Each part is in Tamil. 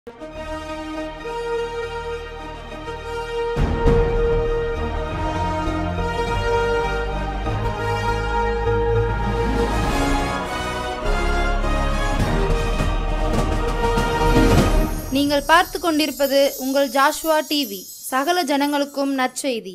நீங்கள் பார்த்து கொண்டிருப்பது உங்கள் ஜாஷ்வா டிவி சகல ஜனங்களுக்கும் நற்செய்தி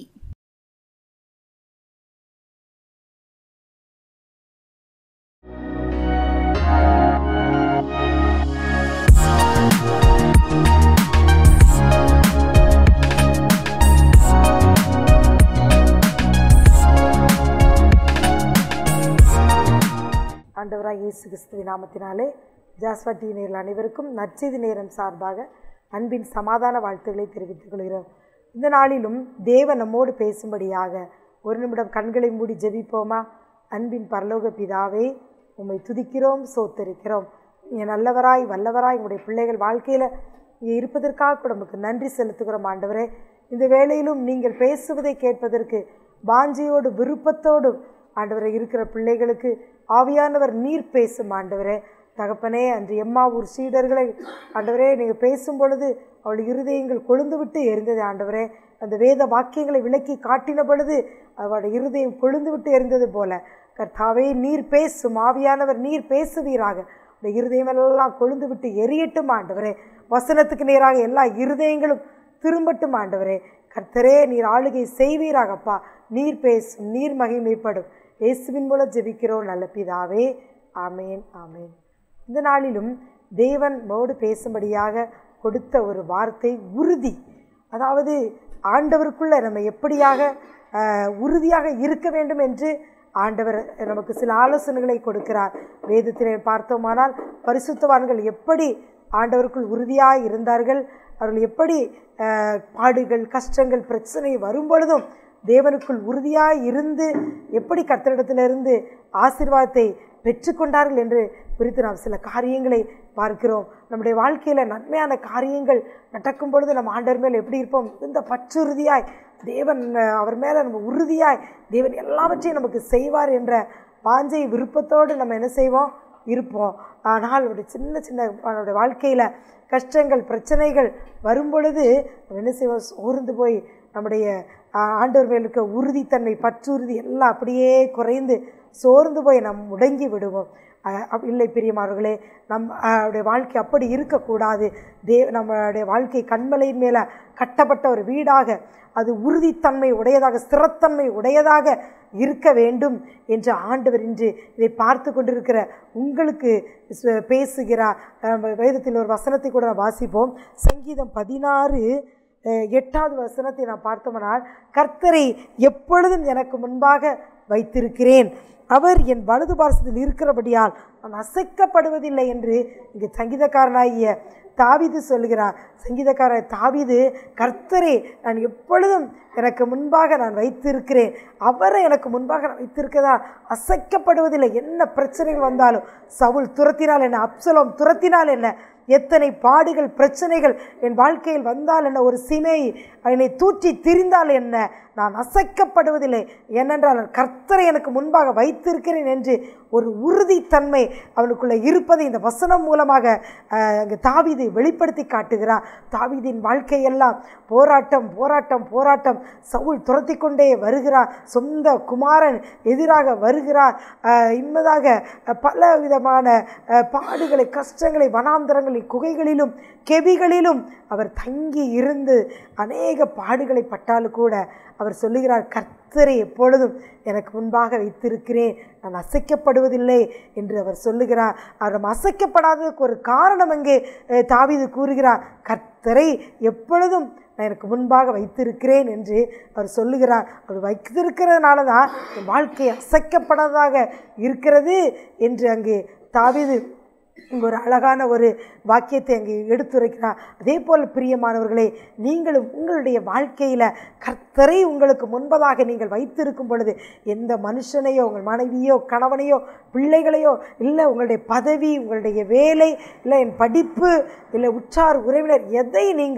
ஆண்டவராக இயேசு கிறிஸ்துவின் நாமத்தினாலே ஜாஸ்வா டி நேரில் அனைவருக்கும் நற்செய்தி நேரம் சார்பாக அன்பின் சமாதான வாழ்த்துக்களை தெரிவித்துக் கொள்கிறோம் இந்த நாளிலும் தேவன் நம்மோடு பேசும்படியாக ஒரு நிமிடம் கண்களை மூடி ஜெபிப்போமா அன்பின் பரலோக பிதாவே உம்மை துதிக்கிறோம் சோத்தரிக்கிறோம் நீங்கள் நல்லவராய் வல்லவராய் உங்களுடைய பிள்ளைகள் வாழ்க்கையில் இங்கே இருப்பதற்காக கூட நமக்கு நன்றி செலுத்துகிறோம் ஆண்டவரே இந்த வேளையிலும் நீங்கள் பேசுவதை கேட்பதற்கு வாஞ்சியோடு விருப்பத்தோடு ஆண்டவரை இருக்கிற பிள்ளைகளுக்கு ஆவியானவர் நீர் பேசும் ஆண்டவரே தகப்பனே அன்று எம்மா ஊர் சீடர்களை ஆண்டவரே நீங்கள் பேசும் பொழுது அவள் இருதயங்கள் கொழுந்து விட்டு எரிந்தது ஆண்டவரே அந்த வேத வாக்கியங்களை விளக்கி காட்டின பொழுது அவளுடைய இருதயம் கொழுந்து விட்டு எரிந்தது போல கர்த்தாவே நீர் பேசும் ஆவியானவர் நீர் பேசுவீராக இந்த இருதயமெல்லாம் கொழுந்து விட்டு எரியட்டும் ஆண்டவரே வசனத்துக்கு நேராக எல்லா இருதயங்களும் திரும்பட்டும் ஆண்டவரே கர்த்தரே நீர் ஆளுகை செய்வீராகப்பா நீர் பேசும் நீர் மகிமைப்படும் இயேசுவின் மூலம் ஜெபிக்கிறோம் நல்ல பிதாவே ஆமேன் ஆமேன் இந்த நாளிலும் தேவன் மோடு பேசும்படியாக கொடுத்த ஒரு வார்த்தை உறுதி அதாவது ஆண்டவருக்குள்ள நம்ம எப்படியாக ஆஹ், உறுதியாக இருக்க வேண்டும் என்று ஆண்டவர் நமக்கு சில ஆலோசனைகளை கொடுக்கிறார் வேதத்திலே பார்த்தோமானால் பரிசுத்தவான்கள் எப்படி ஆண்டவருக்குள் உறுதியாக இருந்தார்கள் அவர்கள் எப்படி ஆஹ், பாடுகள் கஷ்டங்கள் பிரச்சனை வரும் பொழுதும் தேவனுக்குள் உறுதியாய் இருந்து எப்படி கர்த்தரிடத்திலிருந்து ஆசீர்வாதத்தை பெற்றுக்கொண்டார்கள் என்று குறித்து நாம் சில காரியங்களை பார்க்கிறோம் நம்முடைய வாழ்க்கையில் நன்மையான காரியங்கள் நடக்கும் பொழுது நம்ம ஆண்டவர் மேல் எப்படி இருப்போம் இந்த பற்றுறுதியாய் தேவன் அஹ், அவர் மேலே நம்ம உறுதியாய் தேவன் எல்லாவற்றையும் நமக்கு செய்வார் என்ற வாஞ்சை விருப்பத்தோடு நம்ம என்ன செய்வோம் இருப்போம் ஆனால் அவருடைய சின்ன சின்ன அவனுடைய வாழ்க்கையில் கஷ்டங்கள் பிரச்சனைகள் வரும் பொழுது நம்ம என்ன செய்வோம் சோர்ந்து போய் நம்முடைய ஆஹ், ஆண்டவர் மேல் இருக்க உறுதித்தன்மை பற்றுறுதி எல்லாம் அப்படியே குறைந்து சோர்ந்து போய் நாம் முடங்கி விடுவோம் ஆஹ், அப்- இல்லை பிரியமானவர்களே நம் ஆஹ், அவருடைய வாழ்க்கை அப்படி இருக்கக்கூடாது தே நம்மளுடைய வாழ்க்கை கண்மலையின் மேலே கட்டப்பட்ட ஒரு வீடாக அது உறுதித்தன்மை உடையதாக ஸ்திரத்தன்மை உடையதாக இருக்க வேண்டும் என்று ஆண்டவர் இன்று இதை பார்த்து கொண்டிருக்கிற உங்களுக்கு ச- பேசுகிறார் நம்ம வேதத்தில் ஒரு வசனத்தை கூட நாம் வாசிப்போம் சங்கீதம் பதினாறு அஹ், எட்டாவது வசனத்தை நான் பார்த்தோம்னால் கர்த்தரை எப்பொழுதும் எனக்கு முன்பாக வைத்திருக்கிறேன் அவர் என் வலது பாரசத்தில் இருக்கிறபடியால் நான் அசைக்கப்படுவதில்லை என்று இங்கு சங்கீதக்காரனாகிய தாவீது சொல்கிறார் சங்கீதக்காரர் தாவீது கர்த்தரே நான் எப்பொழுதும் எனக்கு முன்பாக நான் வைத்திருக்கிறேன் அவரை எனக்கு முன்பாக நான் வைத்திருக்கிறதா அசைக்கப்படுவதில்லை என்ன பிரச்சனைகள் வந்தாலும் சவுல் துரத்தினால் என்ன அப்சலோம் துரத்தினால் என்ன எத்தனை பாடுகள் பிரச்சனைகள் என் வாழ்க்கையில் வந்தால் என்ன ஒரு சினை என்னை தூற்றி திரிந்தால் என்ன நான் அசைக்கப்படுவதில்லை ஏனென்றால் நான் கர்த்தரை எனக்கு முன்பாக வைத்திருக்கிறேன் என்று ஒரு உறுதித்தன்மை அவனுக்குள்ளே இருப்பதை இந்த வசனம் மூலமாக அஹ், அங்கு தாவீது வெளிப்படுத்தி காட்டுகிறார் தாவீதின் வாழ்க்கையெல்லாம் போராட்டம் போராட்டம் போராட்டம் சவுல் துரத்தி கொண்டே வருகிறார் சொந்த குமாரன் எதிராக வருகிறார் அஹ், இன்பதாக அஹ், பல விதமான அஹ், பாடுகளை கஷ்டங்களை வனாந்தரங்களில் குகைகளிலும் கெபிகளிலும் அவர் தங்கி இருந்து அநேக பாடுகளை பட்டாலும் கூட அவர் சொல்லுகிறார் கர்த்தரை எப்பொழுதும் எனக்கு முன்பாக வைத்திருக்கிறேன் நான் அசைக்கப்படுவதில்லை என்று அவர் சொல்லுகிறார் அவர் நம்ம அசைக்கப்படாததுக்கு ஒரு காரணம் அங்கே அஹ், தாவீது கூறுகிறார் கர்த்தரை எப்பொழுதும் நான் எனக்கு முன்பாக வைத்திருக்கிறேன் என்று அவர் சொல்லுகிறார் அவர் வைத்திருக்கிறதுனால தான் என் வாழ்க்கை அசைக்கப்படாததாக இருக்கிறது என்று அங்கே தாவீது இங்கு ஒரு அழகான ஒரு வாக்கியத்தை அங்கே எடுத்துரைக்கிறார் அதே போல் பிரியமானவர்களே நீங்களும் உங்களுடைய வாழ்க்கையில் கர்த்தரை உங்களுக்கு முன்பதாக நீங்கள் வைத்திருக்கும் பொழுது எந்த மனுஷனையோ உங்கள் மனைவியோ கணவனையோ பிள்ளைகளையோ இல்லை உங்களுடைய பதவி உங்களுடைய வேலை இல்லை என் படிப்பு இல்லை உற்றார் உறவினர் எதை நீங்கள்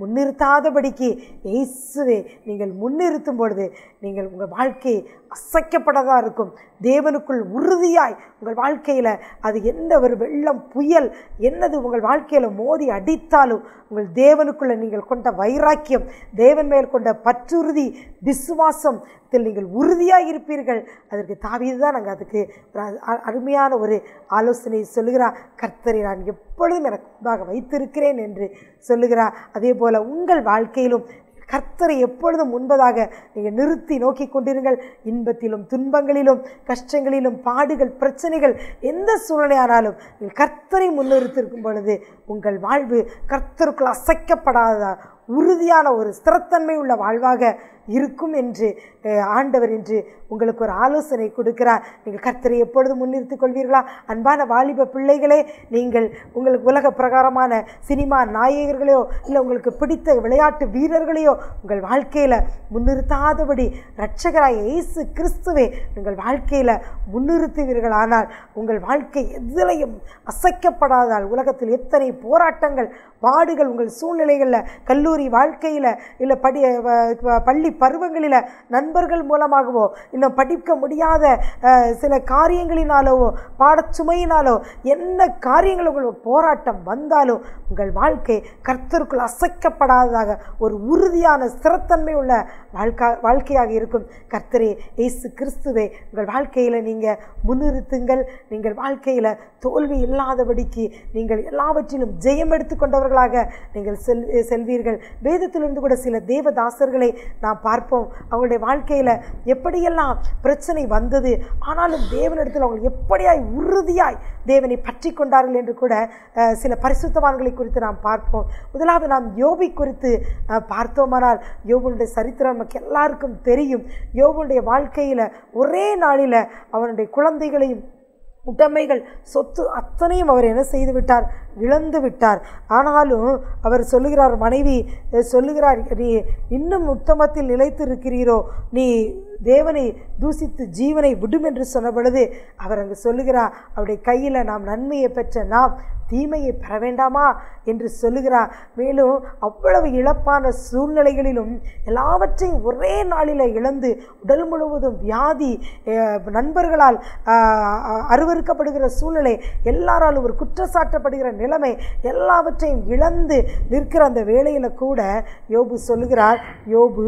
முன்னிறுத்தாதபடிக்கு இயேசுவே நீங்கள் முன்னிறுத்தும் பொழுது நீங்கள் உங்கள் வாழ்க்கை அசைக்கப்படதாக இருக்கும் தேவனுக்குள் உறுதியாய் உங்கள் வாழ்க்கையில் அது எந்த ஒரு வெள்ளம் புயல் என்னது உங்கள் வாழ்க்கையில் மோதி அடித்தாலும் உங்கள் தேவனுக்குள்ள நீங்கள் கொண்ட வைராக்கியம் தேவன் மேல் கொண்ட பற்றுறுதி விசுவாசத்தில் நீங்கள் உறுதியாக இருப்பீர்கள் அதற்கு தாவீது தான் நாங்கள் அதுக்கு ஒரு அ- அருமையான ஒரு ஆலோசனை சொல்லுகிறார் கர்த்தரை நான் எப்பொழுதும் எனக்கு முன்பாக வைத்திருக்கிறேன் என்று சொல்லுகிறார் அதே போல் உங்கள் வாழ்க்கையிலும் கர்த்தரை எப்பொழுதும் முன்பதாக நீங்கள் நிறுத்தி நோக்கி கொண்டிருங்கள் இன்பத்திலும் துன்பங்களிலும் கஷ்டங்களிலும் பாடுகள் பிரச்சனைகள் எந்த சூழ்நிலையானாலும் நீங்கள் கர்த்தரை முன்னிறுத்திருக்கும் பொழுது உங்கள் வாழ்வு கர்த்தருக்குள் அசைக்கப்படாத உறுதியான ஒரு ஸ்திரத்தன்மை உள்ள வாழ்வாக இருக்கும் என்று அஹ், ஆண்டவர் என்று உங்களுக்கு ஒரு ஆலோசனை கொடுக்கிறார் நீங்கள் கர்த்தரை எப்பொழுதும் முன்னிறுத்திக் கொள்வீர்களா அன்பான வாலிப பிள்ளைகளே நீங்கள் உங்களுக்கு உலக பிரகாரமான சினிமா நாயகர்களையோ இல்லை உங்களுக்கு பிடித்த விளையாட்டு வீரர்களையோ உங்கள் வாழ்க்கையில் முன்னிறுத்தாதபடி இரட்சகராய் இயேசு கிறிஸ்துவே உங்கள் வாழ்க்கையில் முன்னிறுத்துவீர்களானால் உங்கள் வாழ்க்கை எதிலையும் அசைக்கப்படாதால் உலகத்தில் எத்தனை போராட்டங்கள் பாடுகள் உங்கள் சூழ்நிலைகளில் கல்லூரி வாழ்க்கையில் இல்லை படி வ- வ- பள்ளி பருவங்களில் நண்பர்கள் மூலமாகவோ இன்னும் படிக்க முடியாத அஹ், சில காரியங்களினாலோ பாடச்சுமையினாலோ என்ன காரியங்கள் உங்களுக்கு போராட்டம் வந்தாலும் உங்கள் வாழ்க்கை கர்த்தருக்குள் அசைக்கப்படாததாக ஒரு உறுதியான ஸ்திரத்தன்மை உள்ள வாழ்க்கை வாழ்க்கையாக இருக்கும் கர்த்தரே இயேசு கிறிஸ்துவே உங்கள் வாழ்க்கையில் நீங்கள் முன்னிறுத்துங்கள் நீங்கள் வாழ்க்கையில் தோல்வி இல்லாதபடிக்கு நீங்கள் எல்லாவற்றிலும் ஜெயம் எடுத்துக்கொண்டவர்களாக நீங்கள் செல் செல்வீர்கள் வேதத்திலிருந்து கூட சில தேவதாசர்களை நாம் பார்ப்போம் அவங்களுடைய வாழ்க்கையில் எப்படியெல்லாம் பிரச்சனை வந்தது ஆனாலும் தேவனிடத்தில் அவங்க எப்படியாய் உறுதியாய் தேவனை பற்றி கொண்டார்கள் என்று கூட அஹ், சில பரிசுத்தவான்களை குறித்து நாம் பார்ப்போம் முதலாவது நாம் யோபை குறித்து அஹ், பார்த்தோமானால் யோபனுடைய சரித்திரம் நமக்கு எல்லாருக்கும் தெரியும் யோபனுடைய வாழ்க்கையில் ஒரே நாளில் அவனுடைய குழந்தைகளையும் உடைமைகள் சொத்து அத்தனையும் அவர் என்ன செய்து விட்டார் இழந்து விட்டார் ஆனாலும் அவர் சொல்லுகிறார் மனைவி அஹ், சொல்லுகிறார் நீ இன்னும் உத்தமத்தில் நிலைத்திருக்கிறீரோ நீ தேவனை தூசித்து ஜீவனை விடும் என்று சொன்ன பொழுது அவர் அங்கு சொல்லுகிறார் அவருடைய கையில் நாம் நன்மையை பெற்ற நாம் தீமையை பெற வேண்டாமா என்று சொல்லுகிறார் மேலும் அவ்வளவு இழப்பான சூழ்நிலைகளிலும் எல்லாவற்றையும் ஒரே நாளில் இழந்து உடல் முழுவதும் வியாதி அஹ், நண்பர்களால் ஆஹ், அருவருக்கப்படுகிற சூழ்நிலை எல்லாராலும் ஒரு குற்றச்சாட்டப்படுகிற நிலைமை எல்லாவற்றையும் இழந்து நிற்கிற அந்த வேளையில் கூட யோபு சொல்லுகிறார் யோபு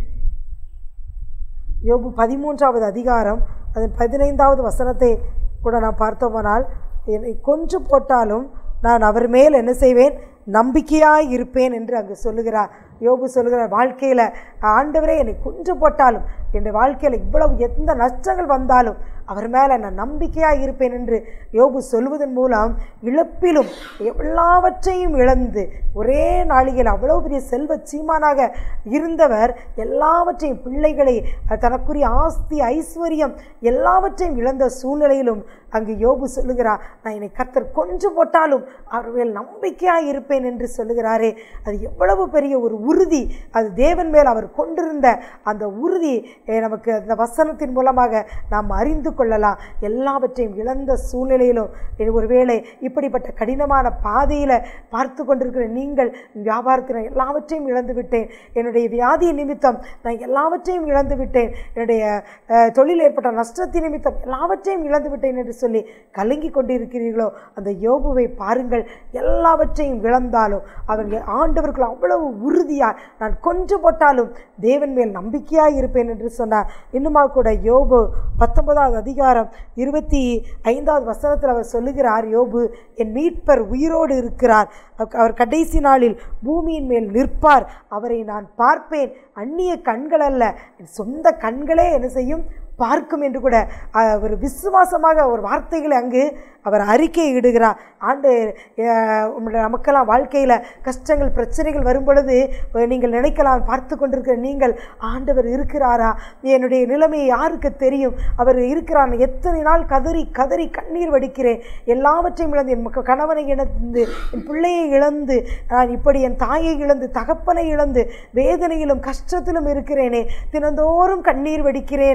யோபு பதிமூன்றாவது அதிகாரம் அதன் பதினைந்தாவது வசனத்தை கூட நான் பார்த்தோமானால் என்னை கொன்று போட்டாலும் நான் அவர் மேல் என்ன செய்வேன் நம்பிக்கையாய் இருப்பேன் என்று அங்கு சொல்லுகிறார் யோபு சொல்லுகிறார் வாழ்க்கையில் ஆண்டவரே என்னை கொன்று போட்டாலும் என் வாழ்க்கையில் இவ்வளவு எந்த நஷ்டங்கள் வந்தாலும் அவர் மேலே நான் நம்பிக்கையாக இருப்பேன் என்று யோபு சொல்வதன் மூலம் இழப்பிலும் எல்லாவற்றையும் இழந்து ஒரே நாளிகையில் அவ்வளோ பெரிய செல்வ சீமானாக இருந்தவர் எல்லாவற்றையும் பிள்ளைகளை தனக்குரிய ஆஸ்தி ஐஸ்வர்யம் எல்லாவற்றையும் இழந்த சூழ்நிலையிலும் அங்கு யோபு சொல்லுகிறார் நான் என்னை கர்த்தர் கொன்று போட்டாலும் அவர் மேல் நம்பிக்கையாக இருப்பேன் என்று சொல்லுகிறாரே அது எவ்வளவு பெரிய ஒரு உறுதி அது தேவன் மேல் அவர் கொண்டிருந்த அந்த உறுதி eh, நமக்கு அந்த வசனத்தின் மூலமாக நாம் அறிந்து கொள்ளலாம் எல்லாவற்றையும் இழந்த சூழ்நிலையிலும் eh, ஒருவேளை இப்படிப்பட்ட கடினமான பாதையில் பார்த்து கொண்டிருக்கிற நீங்கள் வியாபாரத்தில் நான் எல்லாவற்றையும் இழந்து விட்டேன் என்னுடைய வியாதி நிமித்தம் நான் எல்லாவற்றையும் இழந்து விட்டேன் என்னுடைய அஹ், தொழில் ஏற்பட்ட நஷ்டத்தின் நிமித்தம் எல்லாவற்றையும் இழந்து விட்டேன் என்று சொல்லி கலங்கி கொண்டிருக்கிறீர்களோ அந்த யோபுவை பாருங்கள் எல்லாவற்றையும் இழந்தாலும் அவங்க ஆண்டவர்கள் அவ்வளவு உறுதியாய் நான் கொன்று போட்டாலும் தேவன் மேல் நம்பிக்கையாய் இருப்பேன் என்று சொன்னார் இன்னுமா கூட யோபு பத்தொன்பதாவது அதிகாரம் இருபத்தி ஐந்தாவது வசனத்தில் அவர் சொல்லுகிறார் யோபு என் மீட்பர் உயிரோடு இருக்கிறார் அவ- அவர் கடைசி நாளில் பூமியின் மேல் நிற்பார் அவரை நான் பார்ப்பேன் அந்நிய கண்கள் அல்ல என் சொந்த கண்களே என்ன செய்யும் பார்க்கும் என்று கூட அஹ், ஒரு விசுவாசமாக ஒரு வார்த்தைகளை அங்கு அவர் அறிக்கை இடுகிறார் ஆண்டு அஹ், உம்முடைய நமக்கெல்லாம் வாழ்க்கையில் கஷ்டங்கள் பிரச்சனைகள் வரும் பொழுது அஹ், நீங்கள் நினைக்கலாம் பார்த்து கொண்டிருக்கிற நீங்கள் ஆண்டவர் இருக்கிறாரா என்னுடைய நிலைமையை யாருக்கு தெரியும் அவர் இருக்கிறார் எத்தனை நாள் கதறி கதறி கண்ணீர் வடிக்கிறேன் எல்லாவற்றையும் இழந்து என் மக்க- கணவனை இழந்து என் பிள்ளையை இழந்து நான் இப்படி என் தாயை இழந்து தகப்பனை இழந்து வேதனையிலும் கஷ்டத்திலும் இருக்கிறேனே தினந்தோறும் கண்ணீர் வடிக்கிறேனே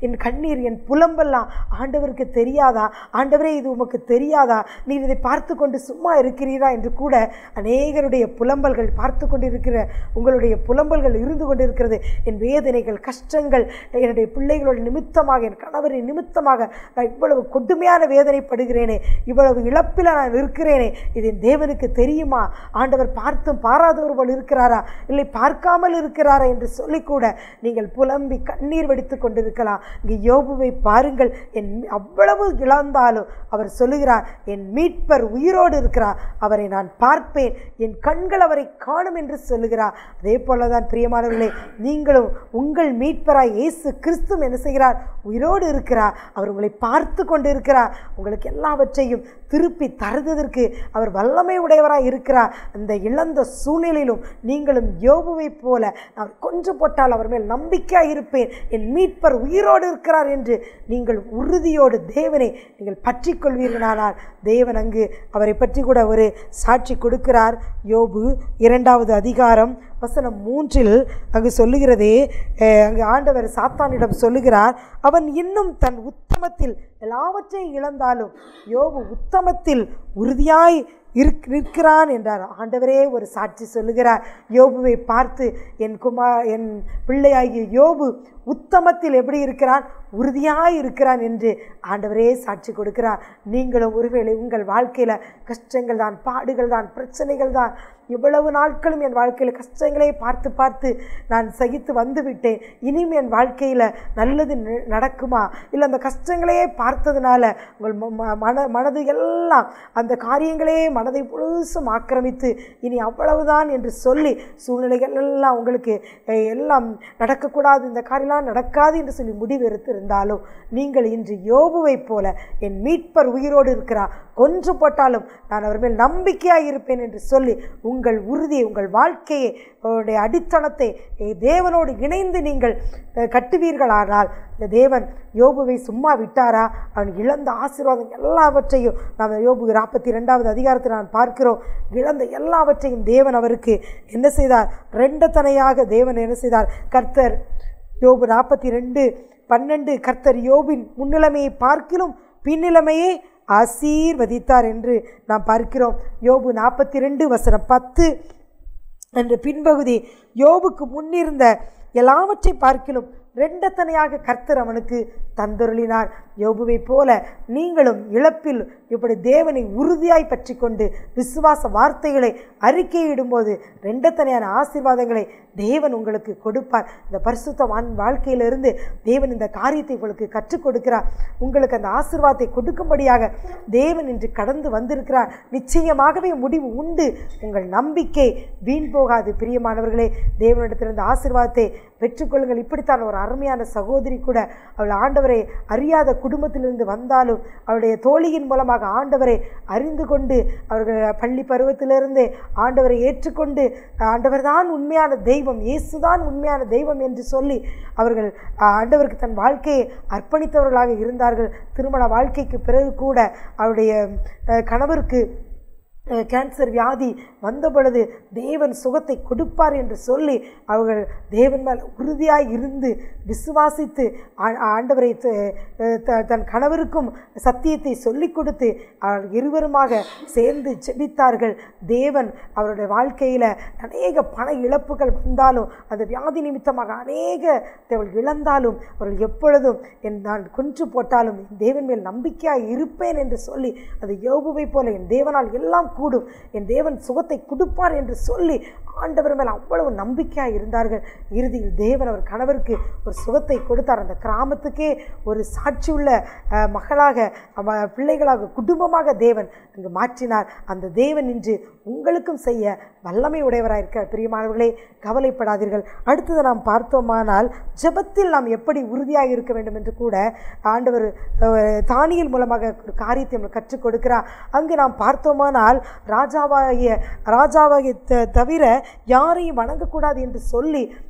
என் கண்ணீர் என் புலம்பெல்லாம் ஆண்டவருக்கு தெரியாதா ஆண்டவரே இது உமக்கு தெரியாதா நீர் இதை பார்த்து கொண்டு சும்மா இருக்கிறீரா என்று கூட அநேகருடைய புலம்பல்கள் பார்த்து கொண்டிருக்கிற உங்களுடைய புலம்பல்கள் இருந்து கொண்டிருக்கிறது என் வேதனைகள் கஷ்டங்கள் என்னுடைய பிள்ளைகளோட நிமித்தமாக என் கணவரின் நிமித்தமாக நான் இவ்வளவு கொடுமையான வேதனைப்படுகிறேனே இவ்வளவு இழப்பில் நான் இருக்கிறேனே இது என் தேவனுக்கு தெரியுமா ஆண்டவர் பார்த்தும் பாராதவர் போல் இருக்கிறாரா இல்லை பார்க்காமல் இருக்கிறாரா என்று சொல்லிக்கூட நீங்கள் புலம்பி கண்ணீர் வெடித்து கொண்டிருக்கலாம் இங்கே யோபுவை பாருங்கள் என் மீ- அவ்வளவு இழந்தாலும் அவர் சொல்லுகிறார் என் மீட்பர் உயிரோடு இருக்கிறார் அவரை நான் பார்ப்பேன் என் கண்கள் அவரை காணும் என்று சொல்லுகிறார் அதே போல தான் பிரியமானவர்களே நீங்களும் உங்கள் மீட்பராய் இயேசு கிறிஸ்து என்ன செய்கிறார் உயிரோடு இருக்கிறார் அவர் உங்களை பார்த்து கொண்டு இருக்கிறார் உங்களுக்கு எல்லாவற்றையும் திருப்பி தருவதற்கு அவர் வல்லமை உடையவராய் இருக்கிறார் அந்த இழந்த சூழ்நிலையிலும் நீங்களும் யோபுவைப் போல நான் கொன்று போட்டால் அவர் மேல் நம்பிக்கையாக இருப்பேன் என் மீட்பர் உயிரோடு இருக்கிறார் என்று நீங்கள் உறுதியோடு தேவனை நீங்கள் பற்றி கொள்வீர்களானால் தேவன் அங்கு அவரை பற்றி கூட ஒரு சாட்சி கொடுக்கிறார் யோபு இரண்டாவது அதிகாரம் வசனம் மூன்றில் அங்கு சொல்லுகிறதே அஹ், அங்கு ஆண்டவர் சாத்தானிடம் சொல்லுகிறார் அவன் இன்னும் தன் உத்தமத்தில் எல்லாவற்றையும் இழந்தாலும் யோபு உத்தமத்தில் உறுதியாய் இருக் நிற்கிறான் என்றார் ஆண்டவரே ஒரு சாட்சி சொல்லுகிறார் யோபுவை பார்த்து என் குமார் என் பிள்ளையாகிய யோபு உத்தமத்தில் எப்படி இருக்கிறான் உறுதியாய் இருக்கிறான் என்று ஆண்டவரே சாட்சி கொடுக்கிறார் நீங்களும் ஒருவேளை உங்கள் வாழ்க்கையில் கஷ்டங்கள் தான் பாடுகள் தான் பிரச்சனைகள் தான் இவ்வளவு நாட்களும் என் வாழ்க்கையில் கஷ்டங்களே பார்த்து பார்த்து நான் சகித்து வந்து விட்டேன் இனியும் என் வாழ்க்கையில் நல்லது ந- நடக்குமா இல்லை அந்த கஷ்டங்களையே பார்த்ததுனால உங்கள் ம- ம- மன மனது எல்லாம் அந்த காரியங்களே மனதை முழுசும் ஆக்கிரமித்து இனி அவ்வளவுதான் என்று சொல்லி சூழ்நிலைகள் எல்லாம் உங்களுக்கு அஹ், எல்லாம் நடக்கக்கூடாது இந்த காரியம்லாம் நடக்காது என்று சொல்லி முடிவெடுத்திருந்தாலும் நீங்கள் இன்று யோபுவைப் போல என் மீட்பர் உயிரோடு இருக்கிறார் கொன்று போட்டாலும் நான் அவர் மேல் நம்பிக்கையாக இருப்பேன் என்று சொல்லி உங்கள் உறுதியை உங்கள் வாழ்க்கையை உங்களுடைய அடித்தளத்தை அஹ், தேவனோடு இணைந்து நீங்கள் அஹ், கட்டுவீர்களானால் இந்த தேவன் யோபுவை சும்மா விட்டாரா அவன் இழந்த ஆசீர்வாதம் எல்லாவற்றையும் நாம் யோபு நாற்பத்தி ரெண்டாவது அதிகாரத்தில் நான் பார்க்கிறோம் இழந்த எல்லாவற்றையும் தேவன் அவருக்கு என்ன செய்தார் ரெண்டத்தனையாக தேவன் என்ன செய்தார் கர்த்தர் யோபு நாற்பத்தி ரெண்டு பன்னெண்டு கர்த்தர் யோபின் முன்னிலைமையை பார்க்கிலும் பின்னிலைமையை ஆசீர்வதித்தார் என்று நாம் பார்க்கிறோம் யோபு நாற்பத்தி ரெண்டு வசனம் பத்து என்ற பின்பகுதி யோபுக்கு முன்னிருந்த எல்லாவற்றை பார்க்கிலும் ரெண்டத்தனையாக கர்த்தர் அவனுக்கு தந்தருளினார் யோபுவைப் போல நீங்களும் இழப்பில் இப்படி தேவனை உறுதியாய் பற்றி கொண்டு விசுவாச வார்த்தைகளை அறிக்கையிடும்போது ரெண்டத்தனையான ஆசீர்வாதங்களை தேவன் உங்களுக்கு கொடுப்பார் இந்த பரிசுத்தவான் வாழ்க்கையிலிருந்து தேவன் இந்த காரியத்தை உங்களுக்கு கற்றுக் கொடுக்கிறார் உங்களுக்கு அந்த ஆசீர்வாதத்தை கொடுக்கும்படியாக தேவன் இன்று கடந்து வந்திருக்கிறார் நிச்சயமாகவே முடிவு உண்டு உங்கள் நம்பிக்கை வீண் போகாது பிரியமானவர்களே தேவனிடத்தில் இந்த ஆசீர்வாதத்தை பெற்றுக்கொள்ளுங்கள் இப்படித்தான் ஒரு அருமையான சகோதரி கூட அவள் ஆண்டவரை அறியாத குடும்பத்திலிருந்து வந்தாலும் அவளுடைய தோழியின் மூலமாக ஆண்டவரை அறிந்து கொண்டு அவர்கள் பள்ளி பருவத்திலிருந்தே ஆண்டவரை ஏற்றுக்கொண்டு ஆண்டவர் தான் உண்மையான தெய்வம் இயேசுதான் உண்மையான தெய்வம் என்று சொல்லி அவர்கள் ஆண்டவருக்கு தன் வாழ்க்கையை அர்ப்பணித்தவர்களாக இருந்தார்கள் திருமண வாழ்க்கைக்கு பிறகு கூட அவருடைய அஹ், கணவருக்கு அஹ், கேன்சர் வியாதி வந்த பொழுது தேவன் சுகத்தை கொடுப்பார் என்று சொல்லி அவர்கள் தேவன் மேல் உறுதியாய் இருந்து விசுவாசித்து ஆ- ஆண்டவரை த- த- தன் கணவருக்கும் சத்தியத்தை சொல்லிக் கொடுத்து அவர்கள் இருவருமாக சேர்ந்து ஜெபித்தார்கள் தேவன் அவருடைய வாழ்க்கையில் அநேக பண இழப்புகள் வந்தாலும் அந்த வியாதி நிமித்தமாக அநேக அவர்கள் இழந்தாலும் அவர்கள் எப்பொழுதும் என் நான் கொன்று போட்டாலும் என் தேவன் மேல் நம்பிக்கையாக இருப்பேன் என்று சொல்லி அது யோபுவை போல என் தேவனால் எல்லாம் கூடும் என் தேவன் சுகத்தை கொடுப்பார் என்று சொல்லி ஆண்டவர் மேல் அவ்வளவு நம்பிக்கையாக இருந்தார்கள் இறுதியில் தேவன் அவர் கணவருக்கு ஒரு சுகத்தை கொடுத்தார் அந்த கிராமத்துக்கே ஒரு சாட்சியுள்ள அஹ், மகளாக அவ- பிள்ளைகளாக குடும்பமாக தேவன் அங்கு மாற்றினார் அந்த தேவன் இன்று உங்களுக்கும் செய்ய வல்லமை உடையவராக இருக்க பிரியமானவர்களே கவலைப்படாதீர்கள் அடுத்தது நாம் பார்த்தோமானால் ஜெபத்தில் நாம் எப்படி உறுதியாக இருக்க வேண்டும் என்று கூட ஆண்டவர் அஹ், தானியல் மூலமாக ஒரு காரியத்தை நமக்கு கற்றுக் கொடுக்கிறார் அங்கு நாம் பார்த்தோமானால் ராஜாவாகிய ராஜாவாகிய த- தவிர யாரையும் வணங்கக்கூடாது என்று சொல்லி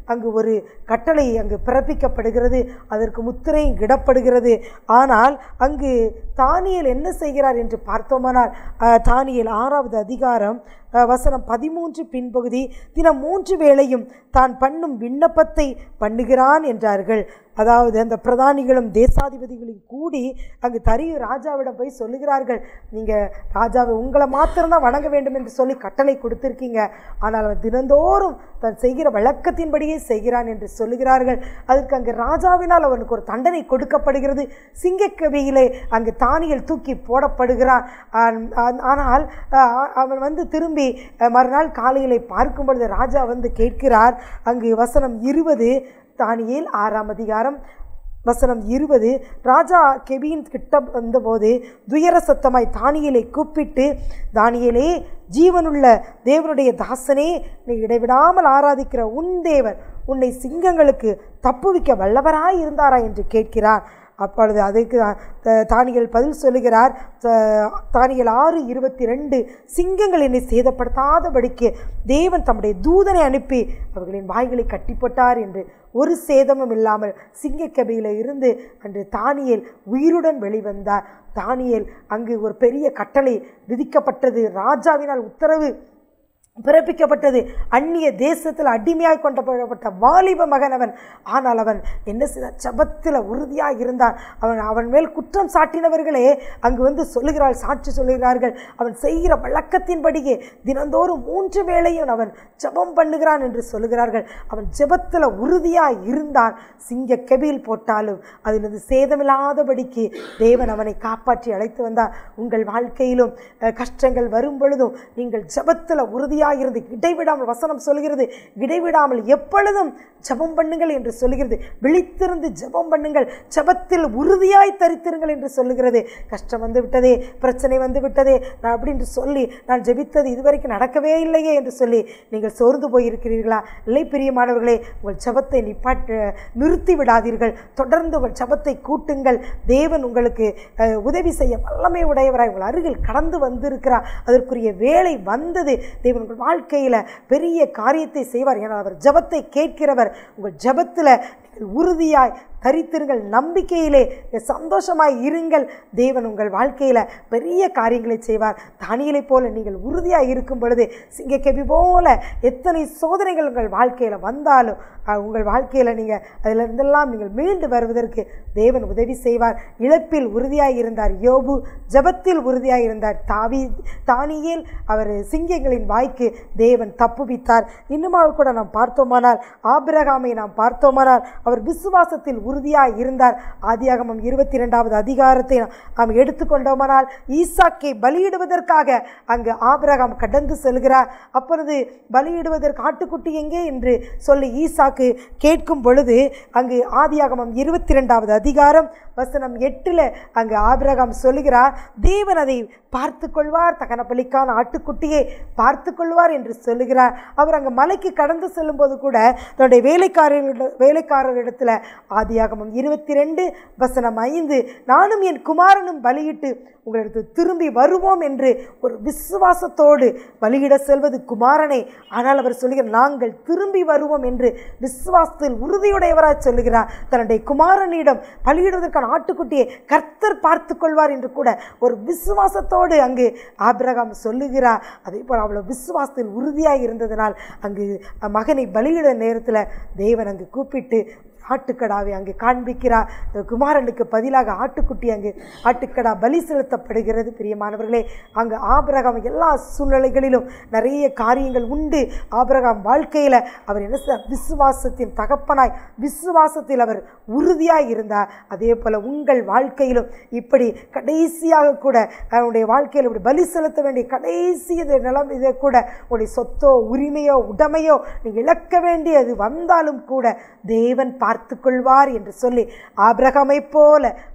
அங்கு ஒரு கட்டளை அங்கு பிறப்பிக்கப்படுகிறது அதற்கு முத்திரையும் இடப்படுகிறது ஆனால் அங்கு தானியல் என்ன செய்கிறார் என்று பார்த்தோமானால் அஹ், தானியேல் ஆறாவது அதிகாரம் அஹ், வசனம் பதிமூன்று பின்பகுதி தினம் மூன்று வேளையும் தான் பண்ணும் விண்ணப்பத்தை பண்ணுகிறான் என்றார்கள் அதாவது அந்த பிரதானிகளும் தேசாதிபதிகளும் கூடி அங்கு தரியு ராஜாவிடம் போய் சொல்லுகிறார்கள் நீங்கள் ராஜாவை உங்களை மாத்திரம்தான் வணங்க வேண்டும் என்று சொல்லி கட்டளை கொடுத்திருக்கீங்க ஆனால் அவன் தினந்தோறும் தான் செய்கிற வழக்கத்தின்படியே செய்கிறான் என்று சொல்லுகிறார்கள் அதற்கு அங்கு ராஜாவினால் அவனுக்கு ஒரு தண்டனை கொடுக்கப்படுகிறது சிங்கக்கவியிலே அங்கு தானியல் தூக்கி போடப்படுகிறான் ஆன்- ஆன்- ஆனால் ஆஹ், அவன் வந்து திரும்பி அஹ், மறுநாள் காலையிலே பார்க்கும் பொழுது ராஜா வந்து கேட்கிறார் அங்கு வசனம் இருபது தானியேல் ஆறாம் அதிகாரம் வசனம் இருபது ராஜா கெபியின் கிட்ட வந்தபோது துயர சத்தமாய் தானியேலை கூப்பிட்டு தானியேலே ஜீவனுள்ள தேவனுடைய தாசனே நீ இடைவிடாமல் ஆராதிக்கிற உன் தேவன் உன்னை சிங்கங்களுக்கு தப்புவிக்க வல்லவராய் இருந்தாரா என்று கேட்கிறார் அப்பொழுது அதுக்கு த- தானியேல் பதில் சொல்லுகிறார் த- தானியேல் ஆறு இருபத்தி ரெண்டு சிங்கங்கள் என்னை சேதப்படுத்தாதபடிக்கு தேவன் தம்முடைய தூதனை அனுப்பி அவர்களின் வாய்களை கட்டிப்போட்டார் என்று ஒரு சேதமும் இல்லாமல் சிங்கக்கபியில இருந்து அன்று தானியேல் உயிருடன் வெளிவந்தார் தானியேல் அங்கு ஒரு பெரிய கட்டளை விதிக்கப்பட்டது ராஜாவினால் உத்தரவு பிறப்பிக்கப்பட்டது அந்நிய தேசத்தில் அடிமையாய் கொண்டப்பட்ட வாலிப மகன் அவன் ஆனால் அவன் என்ன செய்தான் ஜபத்தில் உறுதியாக இருந்தான் அவன் அவன் மேல் குற்றம் சாட்டினவர்களே அங்கு வந்து சொல்லுகிறாள் சாட்சி சொல்லுகிறார்கள் அவன் செய்கிற வழக்கத்தின்படியே தினந்தோறும் மூன்று வேளையும் அவன் ஜெபம் பண்ணுகிறான் என்று சொல்லுகிறார்கள் அவன் ஜெபத்தில் உறுதியாக இருந்தான் சிங்க கெபியில் போட்டாலும் அதிலிருந்து சேதமில்லாதபடிக்கு தேவன் அவனை காப்பாற்றி அழைத்து வந்தார் உங்கள் வாழ்க்கையிலும் அஹ், கஷ்டங்கள் வரும் பொழுதும் நீங்கள் ஜெபத்தில் உறுதியாக இருந்து இடைவிடாமல் வசனம் சொல்கிறது இடைவிடாமல் எப்பொழுதும் ஜெபம் பண்ணுங்கள் என்று சொல்லுகிறது விழித்திருந்து ஜெபம் பண்ணுங்கள் ஜெபத்தில் உறுதியாய் தரித்திருங்கள் என்று சொல்லுகிறது கஷ்டம் வந்து விட்டதே பிரச்சனை வந்து விட்டதே நான் அப்படின்னு சொல்லி நான் ஜெபித்தது இதுவரைக்கும் நடக்கவே இல்லையே என்று சொல்லி நீங்கள் சோர்ந்து போயிருக்கிறீர்களா இல்லை பிரியமானவர்களே உங்கள் ஜெபத்தை நிப்பாட்டு நிறுத்தி விடாதீர்கள் தொடர்ந்து உங்கள் ஜெபத்தை கூட்டுங்கள் தேவன் உங்களுக்கு அஹ், உதவி செய்ய வல்லமை உடையவராய் உங்கள் அருகில் கடந்து வந்திருக்கிறார் அதற்குரிய வேலை வந்தது தேவன் உங்கள் வாழ்க்கையில் பெரிய காரியத்தை செய்வார் ஏன்னா அவர் ஜெபத்தை கேட்கிறவர் உங்கள் ஜெபத்தில் நீங்கள் உறுதியாய் தரித்திருங்கள் நம்பிக்கையிலே சந்தோஷமாய் இருங்கள் தேவன் உங்கள் வாழ்க்கையில் பெரிய காரியங்களை செய்வார் தானியலைப் போல நீங்கள் உறுதியாக இருக்கும் பொழுது சிங்கக்கெபி போல எத்தனை சோதனைகள் உங்கள் வாழ்க்கையில் வந்தாலும் அஹ், உங்கள் வாழ்க்கையில் நீங்கள் அதிலிருந்தெல்லாம் நீங்கள் மீண்டு வருவதற்கு தேவன் உதவி செய்வார் இழப்பில் உறுதியாக இருந்தார் யோபு ஜெபத்தில் உறுதியாக இருந்தார் தாவி தானியேல் அவர் சிங்கங்களின் வாய்க்கு தேவன் தப்புவித்தார் இன்னுமாக கூட நாம் பார்த்தோமானால் ஆபிரகாமை நாம் பார்த்தோமானால் அவர் விசுவாசத்தில் உறுதியாக இருந்தார் ஆதியாகமம் இருபத்தி ரெண்டாவது அதிகாரத்தை நாம் எடுத்துக்கொண்டோமானால் ஈசாக்கை பலியிடுவதற்காக அங்கு ஆபிரகாம் கடந்து செல்கிறார் அப்பொழுது பலியிடுவதற்கு ஆட்டுக்குட்டி எங்கே என்று சொல்லி ஈசாக்கு கேட்கும் பொழுது அங்கு ஆதியாகமம் இருபத்தி ரெண்டாவது அதிகாரம் வசனம் எட்டில் அங்கு ஆபிரகாம் சொல்லுகிறார் தேவன் அதை பார்த்து கொள்வார் தகன பலிக்கான ஆட்டுக்குட்டியை பார்த்து கொள்வார் என்று சொல்லுகிறார் அவர் அங்கே மலைக்கு கடந்து செல்லும்போது கூட தன்னுடைய வேலைக்காரர்களிட வேலைக்காரரிடத்தில் ஆதியாகமம் இருபத்தி ரெண்டு வசனம் ஐந்து நானும் என் குமாரனும் பலியிட்டு உங்களிடத்து திரும்பி வருவோம் என்று ஒரு விசுவாசத்தோடு பலியிட செல்வது குமாரனே ஆனால் அவர் சொல்லுகிறார் நாங்கள் திரும்பி வருவோம் என்று விசுவாசத்தில் உறுதியுடையவராய் சொல்லுகிறார் தன்னுடைய குமாரனிடம் பலியிடுவதற்கான ஆட்டுக்குட்டியை கர்த்தர் பார்த்து கொள்வார் என்று கூட ஒரு விசுவாசத்தோடு அங்கு ஆபிரகாம் சொல்லுகிறார் அதே போல் அவ்வளவு விசுவாசத்தில் உறுதியாக இருந்ததனால் அங்கு மகனை பலியிட நேரத்தில் தேவன் அங்கு கூப்பிட்டு ஆட்டுக்கடாவை அங்கு காண்பிக்கிறார் இந்த குமாரனுக்கு பதிலாக ஆட்டுக்குட்டி அங்கு ஆட்டுக்கடா பலி செலுத்தப்படுகிறது பிரியமானவர்களே அங்கு ஆபிரகாம் எல்லா சூழ்நிலைகளிலும் நிறைய காரியங்கள் உண்டு ஆபிரகாம் வாழ்க்கையில் அவர் என்ன செய்தார்? விசுவாசத்தின் தகப்பனாய் விசுவாசத்தில் அவர் உறுதியாய் இருந்தார் அதே போல் உங்கள் வாழ்க்கையிலும் இப்படி கடைசியாக கூட அவனுடைய வாழ்க்கையில் இப்படி பலி செலுத்த வேண்டிய கடைசி இது நிலம் இதை கூட உங்களுடைய சொத்தோ உரிமையோ உடைமையோ நீங்கள் இழக்க வேண்டியது வந்தாலும் கூட தேவன் பார்த்து கொள்வார் என்று சொல்லி ஆபிரகாமை போல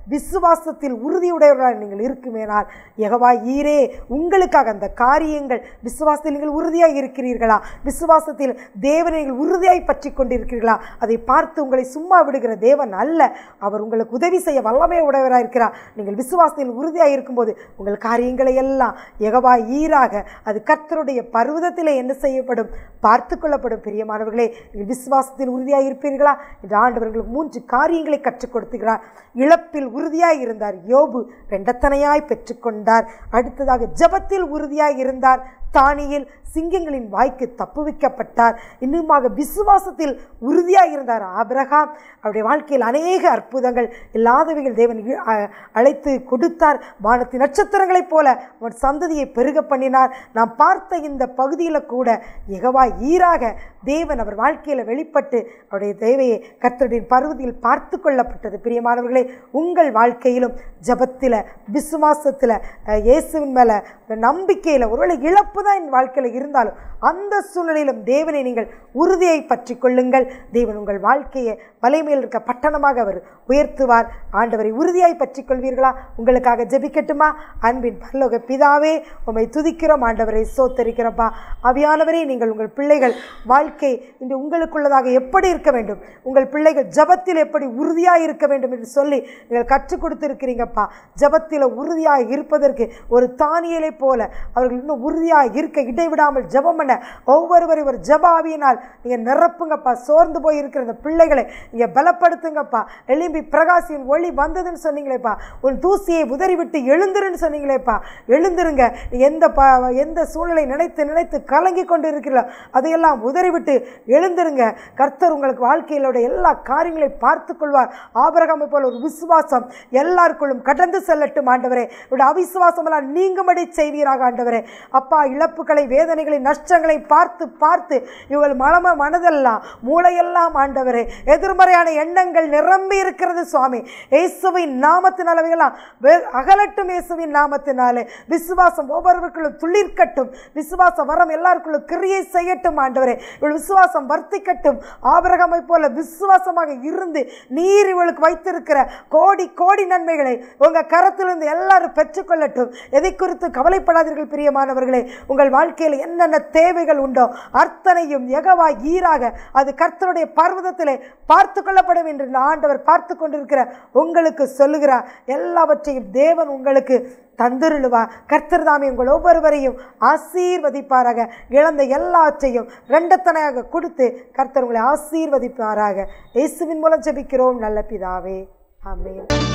விசுவாசத்தில் உறுதியுடையவர்களாக நீங்கள் இருக்குமேனால் யெகோவா ஈரே உங்களுக்காக அந்த காரியங்கள் விசுவாசத்தில் நீங்கள் உறுதியாக இருக்கிறீர்களா விசுவாசத்தில் தேவனை நீங்கள் உறுதியாய் பற்றி கொண்டிருக்கிறீர்களா அதை பார்த்து உங்களை சும்மா விடுகிற தேவன் அல்ல அவர் உங்களுக்கு உதவி செய்ய வல்லமை உடையவராக இருக்கிறார் நீங்கள் விசுவாசத்தில் உறுதியாக இருக்கும்போது உங்கள் காரியங்களை எல்லாம் யெகோவா ஈராக அது கர்த்தருடைய பர்வதத்திலே என்ன செய்யப்படும் பார்த்து கொள்ளப்படும் பிரியமானவர்களே நீங்கள் விசுவாசத்தில் உறுதியாக இருப்பீர்களா இந்த ஆண்டவர்களுக்கு மூன்று காரியங்களை கற்றுக் கொடுத்துகிறார் இழப்பில் உறுதியாய் இருந்தார் யோபு ரெண்டத்தனையாய் பெற்றுக்கொண்டார் அடுத்ததாக ஜெபத்தில் உறுதியாய் இருந்தார் தானியில் சிங்கங்களின் வாய்க்கு தப்புவிக்கப்பட்டார் இன்னுமாக விசுவாசத்தில் உறுதியாக இருந்தார் ஆபிரகாம் அவருடைய வாழ்க்கையில் அநேக அற்புதங்கள் இல்லாதவைகள் தேவன் இ- அ- அழைத்து கொடுத்தார் வானத்து நட்சத்திரங்களைப் போல அவன் சந்ததியை பெருக பண்ணினார் நாம் பார்த்த இந்த பகுதியில் கூட எகவா ஈராக தேவன் அவர் வாழ்க்கையில் வெளிப்பட்டு அவருடைய தேவையை கர்த்தருடைய பருவதியில் பார்த்து கொள்ளப்பட்டது பிரியமானவர்களே உங்கள் வாழ்க்கையிலும் ஜபத்தில் விசுவாசத்தில் அஹ், இயேசுவின் மேலே நம்பிக்கையில் ஒருவேளை இழப்பு தான் என் வாழ்க்கையில் இருந்தாலும் அந்த சூழ்நிலையிலும் தேவனை நீங்கள் உறுதியை பற்றி கொள்ளுங்கள் தேவன் உங்கள் வாழ்க்கையை மலைமேல் இருக்க பட்டணமாக அவர் உயர்த்துவார் ஆண்டவரை உறுதியாய் பற்றி கொள்வீர்களா உங்களுக்காக ஜெபிக்கட்டுமா அன்பின் பரலோக பிதாவே உம்மை துதிக்கிறோம் ஆண்டவரை சோத்தரிக்கிறப்பா அவியானவரே நீங்கள் உங்கள் பிள்ளைகள் வாழ்க்கை இன்று உங்களுக்குள்ளதாக எப்படி இருக்க வேண்டும் உங்கள் பிள்ளைகள் ஜபத்தில் எப்படி உறுதியாக இருக்க வேண்டும் என்று சொல்லி நீங்கள் கற்றுக் கொடுத்துருக்கிறீங்கப்பா ஜபத்தில் உறுதியாக இருப்பதற்கு ஒரு தானியலை போல அவர்கள் இன்னும் உறுதியாக இருக்க இடைவிடாமல் ஜெபம் பண்ண ஒவ்வொருவரையும் ஒரு ஜப ஆவியினால் நீங்கள் நிரப்புங்கப்பா சோர்ந்து போய் இருக்கிற இந்த பிள்ளைகளை நீங்கள் பலப்படுத்துங்கப்பா எலும்பி பிரகாசியின் ஒளி வந்ததுன்னு சொன்னீங்களேப்பா உன் தூசியை உதறிவிட்டு எழுந்துருன்னு சொன்னீங்களேப்பா எழுந்துருங்க நீங்க எந்த ப எந்த சூழ்நிலை நினைத்து நினைத்து கலங்கி கொண்டு இருக்கிறீர்களோ அதையெல்லாம் உதறிவிட்டு எழுந்துருங்க கர்த்தர் உங்களுக்கு வாழ்க்கையிலோட எல்லா காரியங்களையும் பார்த்து கொள்வார் ஆபரகாமை போல ஒரு விசுவாசம் எல்லாருக்குள்ளும் கடந்து செல்லட்டும் ஆண்டவரே உடைய அவிசுவாசம் எல்லாம் நீங்கும்படி செய்வீராக ஆண்டவரே அப்பா இழப்புகளை வேதனைகளை நஷ்டங்களை பார்த்து பார்த்து இவள் மனம மனதெல்லாம் மூளையெல்லாம் ஆண்டவரே எதிர்மறையான எண்ணங்கள் நிரம்பி இருக்கிறது சுவாமி இயேசுவின் நாமத்தினால் அவைகளாம் வெ- அகலட்டும் இயேசுவின் நாமத்தினாலே விசுவாசம் ஒவ்வொருவருக்குள்ளும் துளிர்க்கட்டும் விசுவாச வரம் எல்லாருக்குள்ளும் கிரியை செய்யட்டும் ஆண்டவரே இவள் விசுவாசம் வர்த்திக்கட்டும் ஆபரகமை போல விசுவாசமாக இருந்து நீர் இவளுக்கு வைத்திருக்கிற கோடி கோடி நன்மைகளை உங்க கரத்திலிருந்து எல்லாரும் பெற்றுக்கொள்ளட்டும் எதை குறித்து கவலைப்படாதீர்கள் பிரியமானவர்களே உங்கள் வாழ்க்கையில் என்னென்ன தேவைகள் உண்டோ அத்தனையும் எகவா ஈராக அது கர்த்தருடைய பர்வதத்திலே பார்த்து கொள்ளப்படும் என்று இந்த ஆண்டவர் பார்த்து கொண்டிருக்கிற உங்களுக்கு சொல்லுகிறார் எல்லாவற்றையும் தேவன் உங்களுக்கு தந்துருளுவா கர்த்தர் தாமே உங்கள் ஒவ்வொருவரையும் ஆசீர்வதிப்பாராக இழந்த எல்லாவற்றையும் ரெண்டத்தனையாக கொடுத்து கர்த்தர் உங்களை ஆசீர்வதிப்பாராக இயேசுவின் மூலம் ஜெபிக்கிறோம் நல்ல பிதாவே ஆமென்